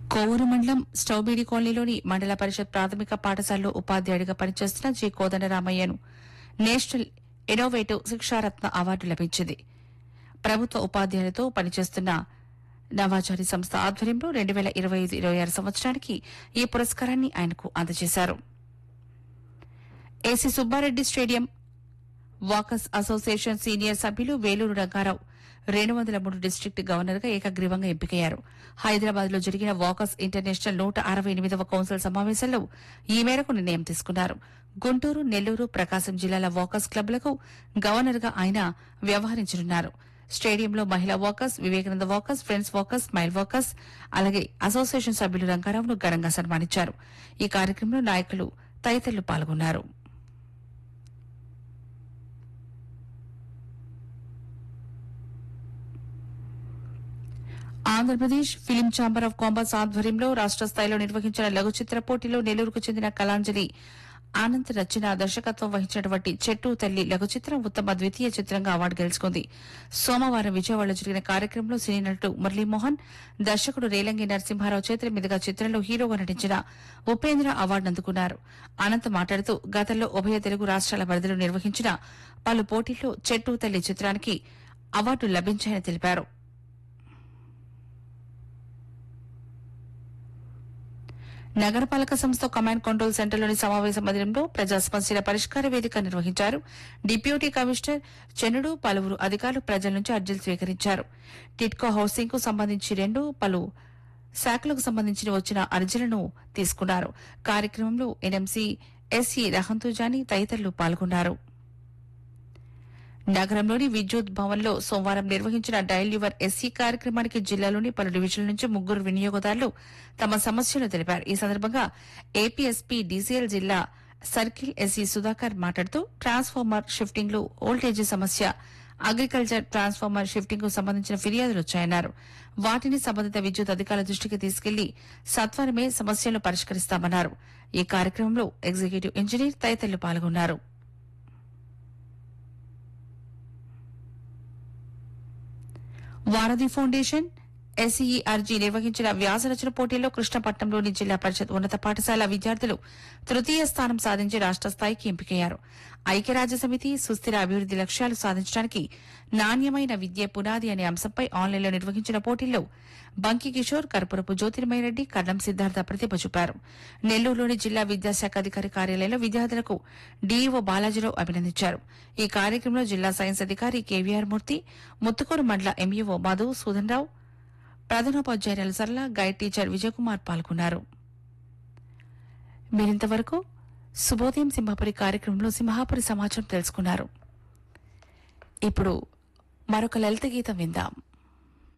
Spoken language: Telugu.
కోవూరు మండలం స్టౌబీడి కాలనీలోని మండల పరిషత్ ప్రాథమిక పాఠశాలలో ఉపాధ్యాయుడిగా పనిచేస్తున్న జి కోదండరామయ్యను నేషనల్ ఇన్నోవేటివ్ శిక్షారత్న అవార్డు లభించింది ప్రభుత్వ ఉపాధ్యాయులతో పనిచేస్తున్న నవాచారి సంస్థ ఆధ్వర్యంలో రెండు వేల ఇరవై ఐదు ఇరవై ఆరు సంవత్సరానికి ఈ పురస్కారాన్ని ఆయనకు అందజేశారు AC Subbareddy stadium walkers association senior సభ్యులు వేలూరు రంగారావు రెండు వందల మూడు డిస్టిక్ట్ గవర్నర్ గా ఏకగ్రీవంగా ఎంపికయ్యారు హైదరాబాద్ లో జరిగిన వాకర్స్ ఇంటర్నేషనల్ నూట అరవై ఎనిమిదవ కౌన్సిల్ సమావేశంలో ఈ మేరకు నిర్ణయం తీసుకున్నారు గుంటూరు నెల్లూరు ప్రకాశం జిల్లాల వాకర్స్ క్లబ్లకు గవర్నర్ గా ఆయన వ్యవహరించనున్నారు స్టేడియంలో మహిళా walkers Vivekananda walkers friends walkers mile walkers అలాగే అసోసియేషన్ సభ్యులు రంగారావును ఘనంగా సన్మానించారు ఈ కార్యక్రమంలో నాయకులు తదితరులు పాల్గొన్నారు Andhra Pradesh film chamber of commerce ఆధ్వర్యంలో రాష్ట స్థాయిలో నిర్వహించిన లఘు చిత్ర పోటీలో నెల్లూరుకు చెందిన కళాంజలి ఆనంద్ రచన దర్శకత్వం వహించినటువంటి చెట్టు తల్లి లఘు చిత్రం ఉత్తమ ద్వితీయ చిత్రంగా అవార్డు గెలుచుకుంది సోమవారం విజయవాడలో జరిగిన కార్యక్రమంలో సినీ నటుడు మురళీమోహన్ దర్శకుడు రేలంగి నరసింహారావు చేతుల మీదుగా చిత్రంలో హీరోగా నటించిన ఉపేంద్ర అవార్డు అందుకున్నారు అనంత్ మాట్లాడుతూ గతంలో ఉభయ తెలుగు రాష్ట్రాల పరిధిలో నిర్వహించిన పలు పోటీల్లో చెట్టు తల్లి చిత్రానికి అవార్డు లభించాయని తెలిపారు నగరపాలక సంస్థ కమాండ్ కంట్రోల్ సెంటర్లోని సమావేశ మందిరంలో ప్రజా సమస్యల పరిష్కార వేదిక నిర్వహించారు డిప్యూటీ కమిషనర్ చెన్నుడు పలువురు అధికారులు ప్రజల నుంచి అర్జీలు స్వీకరించారు టిట్కో హౌసింగ్ కు సంబంధించి రెండు పలు శాఖలకు సంబంధించిన వచ్చిన అర్జీలను తీసుకున్నారు కార్యక్రమంలో ఎన్ఎంసీ ఎస్ఈ రహంతుజాని తదితరులు పాల్గొన్నారు నగరంలోని విద్యుత్ భవన్లో సోమవారం నిర్వహించిన డైల్ యువర్ ఎస్సీ కార్యక్రమానికి జిల్లాలోని పలు డివిజన్ల నుంచి ముగ్గురు వినియోగదారులు తమ సమస్యలు తెలిపారు ఈ సందర్భంగా ఏపీఎస్పీ డీసీఎల్ జిల్లా సర్కిల్ ఎస్సీ సుధాకర్ మాట్లాడుతూ ట్రాన్స్ఫార్మర్ షిఫ్టింగ్ లో ఓల్టేజీ సమస్య అగ్రికల్చర్ ట్రాన్స్ఫార్మర్ షిఫ్టింగ్ కు సంబంధించిన ఫిర్యాదులు వచ్చాయన్నారు వాటిని సంబంధిత విద్యుత్ అధికారుల దృష్టికి తీసుకెళ్లి సత్వరమే సమస్యలను పరిష్కరిస్తామన్నారు ఈ కార్యక్రమంలో ఎగ్జిక్యూటివ్ ఇంజనీర్ తదితరులు పాల్గొన్నారు వారధి ఫౌండేషన్ ఎస్ఈఆర్జీ నిర్వహించిన వ్యాసరచన పోటీల్లో కృష్ణపట్నంలోని జిల్లా పరిషత్ ఉన్నత పాఠశాల విద్యార్థులు తృతీయ స్థానం సాధించి రాష్ట స్థాయికి ఎంపికయ్యారు ఐక్యరాజ్య సమితి సుస్థిర అభివృద్ది లక్ష్యాలు సాధించడానికి నాణ్యమైన విద్య పునాది అనే అంశంపై ఆన్లైన్లో నిర్వహించిన పోటీల్లో బంకి కిషోర్ కర్పూరపు జ్యోతిర్మయరెడ్డి కర్ణం సిద్ధార్థ ప్రతిభ చూపారు నెల్లూరులోని జిల్లా విద్యాశాఖ అధికారి కార్యాలయంలో విద్యార్థులకు డీఈఓ బాలాజీరావు అభినందించారు ఈ కార్యక్రమంలో జిల్లా సైన్స్ అధికారి కేవీఆర్ మూర్తి ముత్తుకూరు మండల ఎంఈఓ మధు సూదన్ రావు ప్రధానోపాధ్యాయురాలు సరళ గైడ్ టీచర్ విజయకుమార్ పాల్గొన్నారు మీరింతవరకు శుభోదయం సింహాపురి కార్యక్రమంలో సింహాపురి సమాచారం తెలుసుకున్నారు ఇప్పుడు మరొక లలిత గీతం విందాం